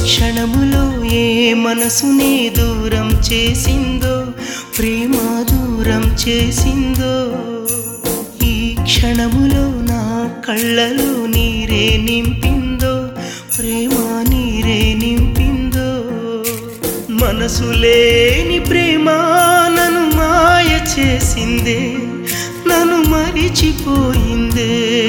క్షణములో ఏ మనసుని దూరం చేసిందో ప్రేమ దూరం చేసిందో ఈ క్షణములో నా కళ్ళలో నీరే నింపిందో ప్రేమ నీరే నింపిందో మనసు లేని ప్రేమ నన్ను మాయ చేసిందే నన్ను మరిచిపోయిందే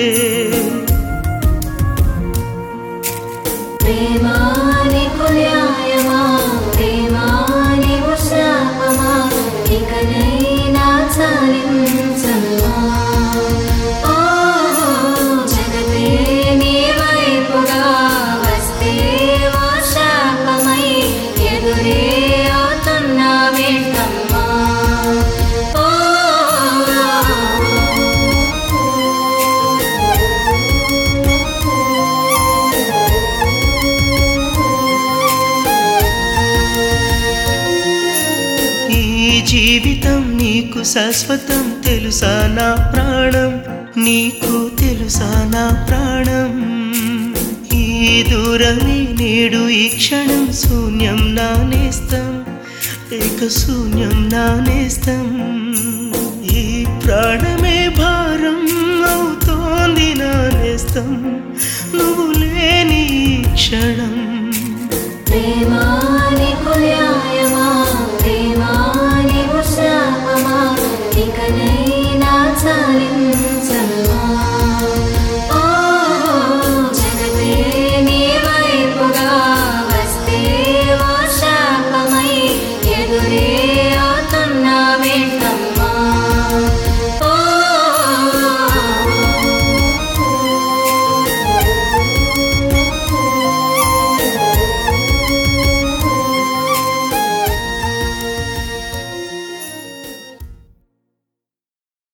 ప్రేమాని కుల్యాయమా ప్రేమాని ఉశాపమా ఇకనైనా చాలించమ్మా ఓ జగతే నీ వైపుగా వస్తే ఓ శాపమై ఎదురే అవుతున్నా వేటమ్మా ఓ ఈ జీవితం నీకు శాశ్వతం తెలుసా నా ప్రాణం నీకు తెలుసా నా ప్రాణం ఈ దూరమే నేడు ఈ క్షణం శూన్యం నానేస్తం ఏక శూన్యం నానేస్తం ఈ ప్రాణమే భారం అవుతోంది నానేస్తం నువ్వు లేని ఈ క్షణం ప్రేమా